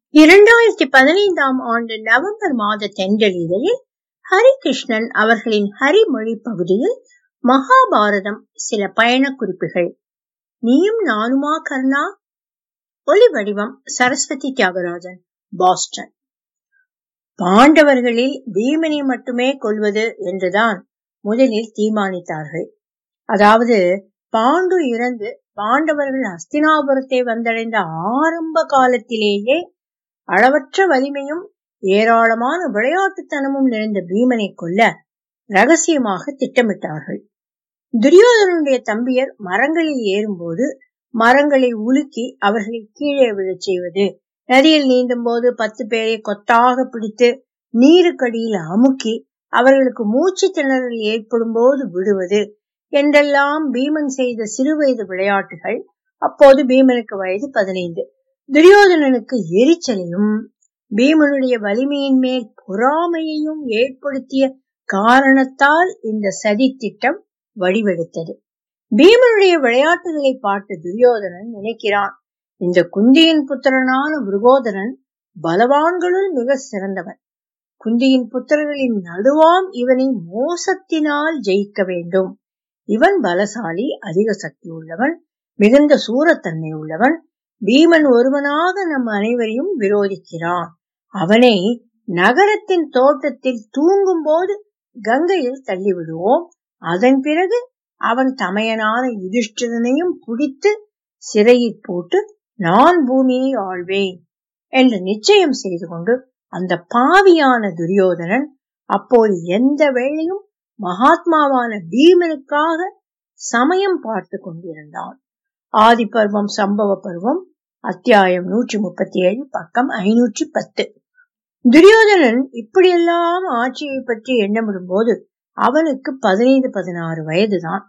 இரண்டாயிரத்தி பதினைந்தாம் ஆண்டு நவம்பர் மாத தென்றலிதழில் ஹரிகிருஷ்ணன் அவர்களின் ஹரிமொழி பகுதியில் மகாபாரதம் சில பயண குறிப்புகள் நீயும் நானுமா கர்ணா ஒலி வடிவம் சரஸ்வதி தியாகராஜன் பாஸ்டன் பாண்டவர்களில் பீமனை மட்டுமே கொல்வது என்றுதான் முதலில் தீர்மானித்தார்கள் அதாவது பாண்டு இறந்து பாண்டவர்கள் அஸ்தினாபுரத்தை வந்தடைந்த ஆரம்ப காலத்திலேயே அளவற்ற வலிமையும் ஏராளமான விளையாட்டுத்தனமும் நிறைந்த பீமனை கொல்ல ரகசியமாக திட்டமிட்டார்கள் துரியோதனனுடைய தம்பியர் மரங்களில் ஏறும்போது மரங்களை உலுக்கி அவர்களை கீழே விழச் செய்வது நதியில் நீந்தும் போது பத்து பேரை கொத்தாக பிடித்து நீருக்கடியில் அமுக்கி அவர்களுக்கு மூச்சு திணறல் ஏற்படும் போது விடுவது என்றெல்லாம் பீமன் செய்த சிறுவயது விளையாட்டுகள் அப்போது பீமனுக்கு வயது பதினைந்து துரியோதனனுக்கு எரிச்சலையும் பீமனுடைய வலிமையின் மேல் பொறாமையையும் ஏற்படுத்திய காரணத்தால் இந்த சதி திட்டம் வடிவெடுத்தது பீமனுடைய விளையாட்டுகளை பார்த்து துரியோதனன் நினைக்கிறான் இந்த குந்தியின் புத்திரனான முருகோதரன் பலவான்களுள் மிக சிறந்தவன் குந்தியின் புத்திரர்களின் நடுவாம் இவனை மோசத்தினால் ஜெயிக்க வேண்டும் இவன் பலசாலி அதிக சக்தி உள்ளவன் மிகுந்த சூரத்தன்மை உள்ளவன் பீமன் ஒருவனாக நம் அனைவரையும் விரோதிக்கிறான் அவனை நகரத்தின் தோட்டத்தில் தூங்கும் போது கங்கையில் தள்ளிவிடுவோம் அதன் பிறகு அவன் தமையனான யுதிஷ்டிரனையும் பிடித்து சிறையில் போட்டு நான் பூமியை ஆழ்வேன் என்று நிச்சயம் செய்து கொண்டு அந்த பாவியான துரியோதனன் அப்போது எந்த வேளையும் மகாத்மாவான பீமனுக்காக சமயம் பார்த்து கொண்டிருந்தான் ஆதி பருவம் சம்பவ பருவம் அத்தியாயம் நூற்றி முப்பத்தி ஏழு பக்கம் ஐநூற்றி பத்து துரியோதனன் இப்படியெல்லாம் ஆட்சியை பற்றி எண்ணமிடும் போது அவனுக்கு பதினைந்து பதினாறு வயதுதான்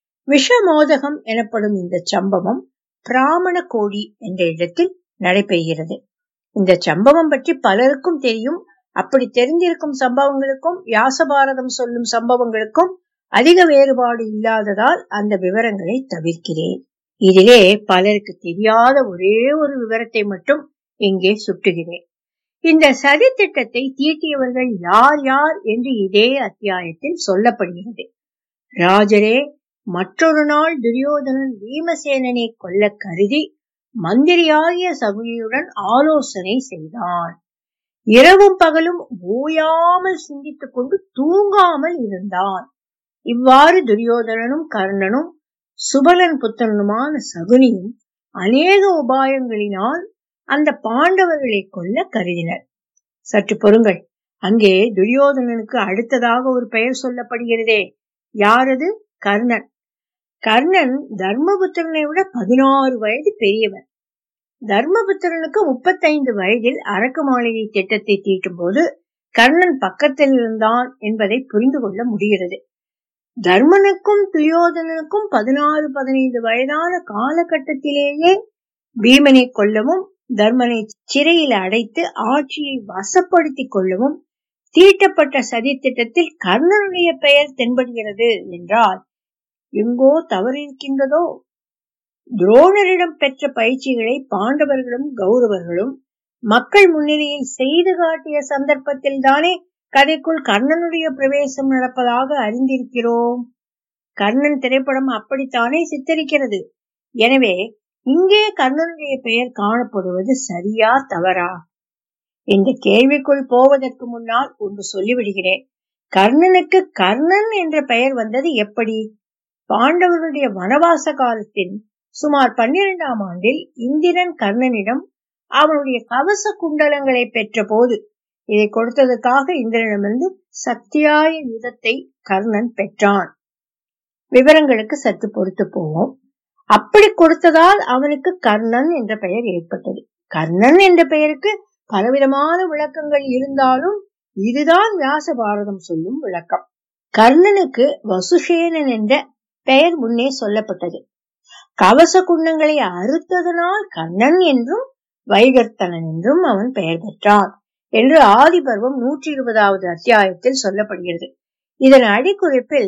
விஷமோதகம் எனப்படும் இந்த சம்பவம் பிராமண கோடி என்ற இடத்தில் நடைபெறுகிறது இந்த சம்பவம் பற்றி பலருக்கும் தெரியும் அப்படி தெரிந்திருக்கும் சம்பவங்களுக்கும் வியாசபாரதம் சொல்லும் சம்பவங்களுக்கும் அதிக வேறுபாடு இல்லாததால் அந்த விவரங்களை தவிர்க்கிறேன் இதிலே பலருக்கு தெரியாத ஒரே ஒரு விவரத்தை மட்டும் இங்கே சுட்டுகிறேன் இந்த சதி திட்டத்தை தீட்டியவர்கள் யார் யார் என்று இதே அத்தியாயத்தில் சொல்லப்படுகிறது ராஜரே மற்றொரு நாள் துரியோதனன் பீமசேனனை கொல்ல கருதி மந்திரியாகிய சகுனியுடன் ஆலோசனை செய்தான் இரவும் பகலும் ஓயாமல் சிந்தித்துக் கொண்டு தூங்காமல் இருந்தான் இவ்வாறு துரியோதனனும் கர்ணனும் சுபலன் புத்தனுமான சகுனியும் அநேக உபாயங்களினால் அந்த பாண்டவர்களை கொல்ல கருதினர் சற்று பொறுங்கள் அங்கே துரியோதனனுக்கு அடுத்ததாக ஒரு பெயர் சொல்லப்படுகிறதே யாரது கர்ணன் கர்ணன் தர்மபுத்திரனை விட பதினாறு வயது பெரியவன் தர்மபுத்திரனுக்கு முப்பத்தைந்து வயதில் அரக்கு மாளிகை திட்டத்தை தீட்டும் போது கர்ணன் பக்கத்தில் இருந்தான் என்பதை புரிந்து கொள்ள முடிகிறது தர்மனுக்கும் துரியோதனனுக்கும் பதினாறு பதினைந்து வயதான காலகட்டத்திலேயே பீமனை கொல்லவும் தர்மனை சிறையில் அடைத்து ஆட்சியை வசப்படுத்திக் கொள்ளவும் தீட்டப்பட்ட சதி திட்டத்தில் கர்ணனுடைய பெயர் தென்படுகிறது என்றால் எங்கோ தவறு இருக்கின்றதோ துரோணரிடம் பெற்ற பயிற்சிகளை பாண்டவர்களும் கௌரவர்களும் மக்கள் முன்னிலையில் செய்து காட்டிய சந்தர்ப்பத்தில் தானே கதைக்குள் கர்ணனுடைய பிரவேசம் நடப்பதாக அறிந்திருக்கிறோம் கர்ணன் திரைப்படம் அப்படித்தானே சித்தரிக்கிறது எனவே இங்கே கர்ணனுடைய பெயர் காணப்படுவது சரியா தவறா இந்த கேள்விக்குள் போவதற்கு முன்னால் ஒன்று சொல்லிவிடுகிறேன் கர்ணனுக்கு கர்ணன் என்ற பெயர் வந்தது எப்படி பாண்டவர்களுடைய வனவாச காலத்தின் சுமார் பன்னிரெண்டாம் ஆண்டில் இந்திரன் கர்ணனிடம் அவனுடைய கவச குண்டலங்களை பெற்ற போது இதை கொடுத்ததற்காக இந்திரனிடமிருந்து சத்தியாய யுதத்தை கர்ணன் பெற்றான் விவரங்களுக்கு சற்று பொறுத்து போவோம் அப்படி கொடுத்ததால் அவனுக்கு கர்ணன் என்ற பெயர் ஏற்பட்டது கர்ணன் என்ற பெயருக்கு பலவிதமான விளக்கங்கள் இருந்தாலும் இதுதான் வியாச பாரதம் சொல்லும் விளக்கம் கர்ணனுக்கு வசுசேனன் என்ற பெயர் முன்னே சொல்லப்பட்டது கவச குண்டங்களை அறுத்ததனால் கர்ணன் என்றும் வைகர்த்தனன் என்றும் அவன் பெயர் பெற்றான் என்று ஆதிபர்வம் நூற்றி இருபதாவது அத்தியாயத்தில் சொல்லப்படுகிறது இதன் அடிக்குறிப்பில்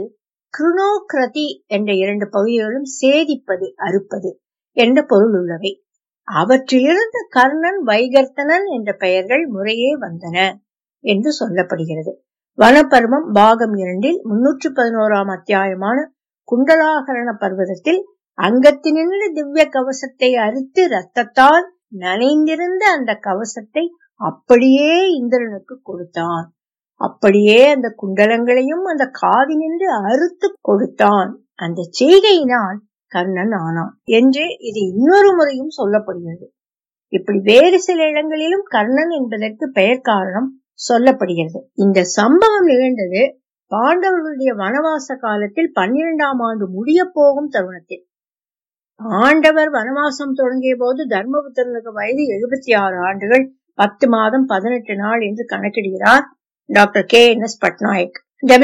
கிருணோக்ரதி என்ற இரண்டு பகுதிகளும் சேதிப்பது அறுப்பது என்ற பொருள் உள்ளவை அவற்றிலிருந்து கர்ணன் வைகர்த்தனன் என்ற பெயர்கள் முறையே வந்தன என்று சொல்லப்படுகிறது வனப்பருவம் பாகம் இரண்டில் முன்னூற்று பதினோராம் அத்தியாயமான குண்டலாகரண பர்வதத்தில் அங்கத்தினின்று திவ்ய கவசத்தை அறுத்து ரத்தத்தால் நனைந்திருந்த அந்த கவசத்தை அப்படியே இந்திரனுக்கு கொடுத்தான் அப்படியே அந்த குண்டலங்களையும் அந்த காதினின்று அறுத்து கொடுத்தான் அந்த செய்கையினால் கர்ணன் ஆனான் என்று இது இன்னொரு முறையும் சொல்லப்படுகிறது இப்படி வேறு சில இடங்களிலும் கர்ணன் என்பதற்கு பெயர் காரணம் சொல்லப்படுகிறது இந்த சம்பவம் நிகழ்ந்தது பாண்டவர்களுடைய வனவாச காலத்தில் பன்னிரெண்டாம் ஆண்டு முடிய போகும் தருணத்தில் ஆண்டவர் வனவாசம் தொடங்கிய போது தர்மபுத்திரனுக்கு வயது எழுபத்தி ஆறு ஆண்டுகள் பத்து மாதம் பதினெட்டு நாள் என்று கணக்கிடுகிறார் doctor K N S Patnaik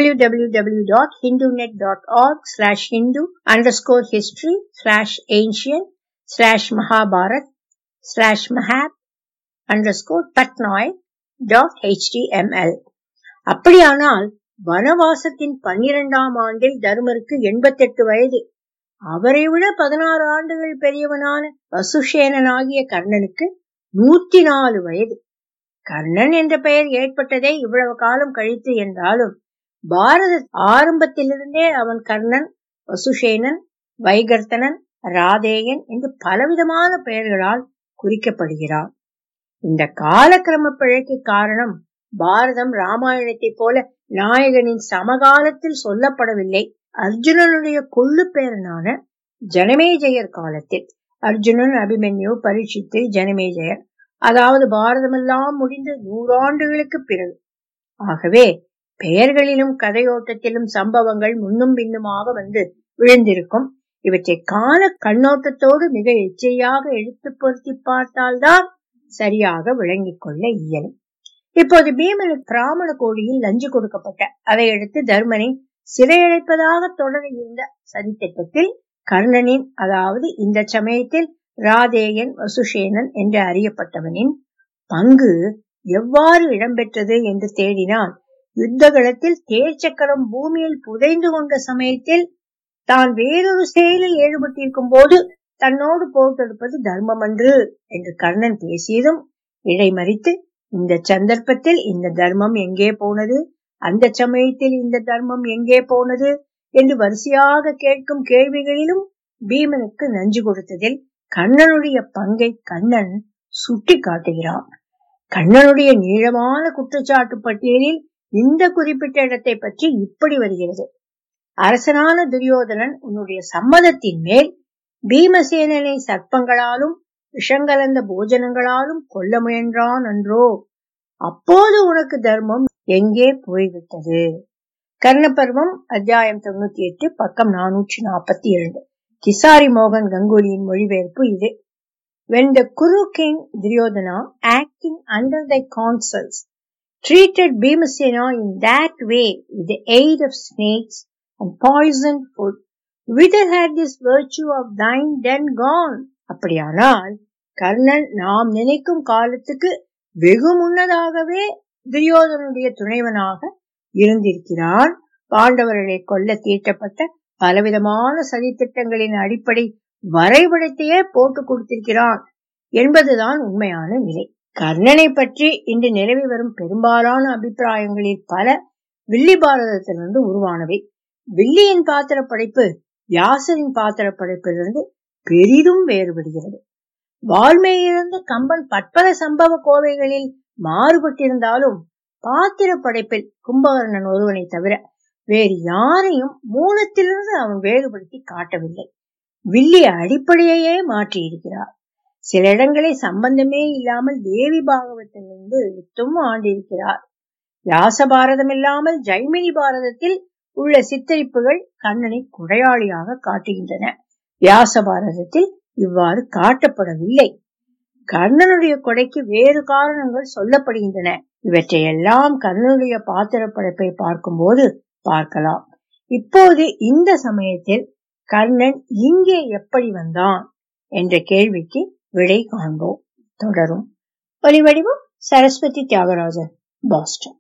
www.hindunet.org slash hindu underscore history slash ancient slash mahabharat slash mahab underscore patnaik dot html அப்படியானால் வனவாசத்தின் பன்னிரெண்டாம் ஆண்டில் தருமருக்கு எண்பத்தெட்டு வயது அவரை விட பதினாறு ஆண்டுகள் பெரியவனான வசுஷேனனாகிய கர்ணனுக்கு நூத்தி நாலு வயது கர்ணன் என்ற பெயர் ஏற்பட்டதே இவ்வளவு காலம் கழித்து என்றாலும் பாரத ஆரம்பத்திலிருந்தே அவன் கர்ணன் வசுஷேனன் வைகர்த்தனன் ராதேயன் என்று பலவிதமான பெயர்களால் குறிக்கப்படுகிறான் இந்த காலக்கிரம பிழைக்கு காரணம் பாரதம் ராமாயணத்தை போல நாயகனின் சமகாலத்தில் சொல்லப்படவில்லை அர்ஜுனனுடைய கொள்ளு பேரனான ஜனமேஜயர் காலத்தில் அர்ஜுனன் அபிமன்யு பரீட்சித்து ஜனமேஜயர் அதாவது பாரதமெல்லாம் முடிந்து நூறாண்டுகளுக்கு பிறகு ஆகவே பெயர்களிலும் கதையோட்டத்திலும் சம்பவங்கள் முன்னும் பின்னுமாக வந்து விழுந்திருக்கும் இவற்றை கால கண்ணோட்டத்தோடு மிக எச்சரியாக எடுத்து பொருத்தி பார்த்தால்தான் சரியாக விளங்கிக் கொள்ள இயலும் இப்போது பீமனுக்கு பிராமண கோடியில் லஞ்சு கொடுக்கப்பட்ட அதையடுத்து தர்மனை சிறையடைப்பதாக தொடர இருந்த சதித்திட்டத்தில் கர்ணனின் அதாவது இந்த சமயத்தில் ராதேயன் வசுஷேனன் என்று அறியப்பட்டவனின் பங்கு எவ்வாறு இடம்பெற்றது என்று தேடினால் யுத்தகலத்தில் தேர்ச்சக்கரம் பூமியில் புதைந்து கொண்ட சமயத்தில் தான் வேறொரு செயலில் ஈடுபட்டிருக்கும் போது தன்னோடு போர் தொடுப்பது தர்மமன்று என்று கர்ணன் பேசியதும் இடைமறித்து இந்த சந்தர்ப்பத்தில் இந்த தர்மம் எங்கே போனது அந்த சமயத்தில் இந்த தர்மம் எங்கே போனது என்று வரிசையாக கேட்கும் கேள்விகளிலும் பீமனுக்கு நஞ்சு கொடுத்ததில் கண்ணனுடைய பங்கை கண்ணன் சுட்டி காட்டுகிறான் கண்ணனுடைய நீளமான குற்றச்சாட்டு பட்டியலில் இந்த குறிப்பிட்ட இடத்தை பற்றி இப்படி வருகிறது அரசனான துரியோதனன் உன்னுடைய சம்மதத்தின் மேல் பீமசேனனை சர்ப்பங்களாலும் விஷங்கலந்த போஜனங்களாலும் கொல்ல முயன்றான் அன்றோ அப்போது உனக்கு தர்மம் எங்கே போய்விட்டது கர்ணபர்வம் அத்தியாயம் தொண்ணூத்தி எட்டு பக்கம் நானூற்றி நாற்பத்தி இரண்டு கிசாரி மோகன் கங்குலியின் மொழிபெயர்ப்பு இது When the Kuru king Duryodhana, acting under the counsels, treated Bhimasena in that way with the aid of snakes and poisoned food, whither had this virtue of thine then gone? அப்படியானால் கர்ணன் நாம் நினைக்கும் காலத்துக்கு வெகு முன்னதாகவே துரியோதனுடைய துணைவனாக இருந்திருக்கிறான் பாண்டவர்களை கொல்ல தீட்டப்பட்ட பலவிதமான சதித்திட்டங்களின் அடிப்படை வரைபடத்தையே போட்டு கொடுத்திருக்கிறான் என்பதுதான் உண்மையான நிலை கர்ணனை பற்றி இன்று நிலவி வரும் பெரும்பாலான அபிப்பிராயங்களில் பல வில்லி பாரதத்திலிருந்து உருவானவை வில்லியின் பாத்திர படைப்பு வியாசரின் பாத்திர படைப்பிலிருந்து பெரிதும் வேறுபடுகிறது வால்மீகிலிருந்து கம்பன் பற்பல சம்பவ கோவைகளில் மாறுபட்டிருந்தாலும் பாத்திர படைப்பில் கும்பகர்ணன் ஒருவனை தவிர வேறு யாரையும் மூலத்திலிருந்து அவன் வேறுபடுத்தி காட்டவில்லை வில்லி அடிப்படையையே மாற்றி இருக்கிறார் சில இடங்களை சம்பந்தமே இல்லாமல் தேவி பாகவத்திலிருந்து எடுத்தும் ஆண்டிருக்கிறார் வியாச பாரதம் இல்லாமல் ஜைமினி பாரதத்தில் உள்ள சித்தரிப்புகள் கண்ணனை குடையாளியாக காட்டுகின்றன வியாச பாரதத்தில் இவ்வாறு காட்டப்படவில்லை கர்ணனுடைய கொடைக்கு வேறு காரணங்கள் சொல்லப்படுகின்றன இவற்றையெல்லாம் கர்ணனுடைய பாத்திர படைப்பை பார்க்கும்போது பார்க்கலாம் இப்போது இந்த சமயத்தில் கர்ணன் இங்கே எப்படி வந்தான் என்ற கேள்விக்கு விடை காண்போம் தொடரும் ஒலிவடிவம் சரஸ்வதி தியாகராஜன் பாஸ்டன்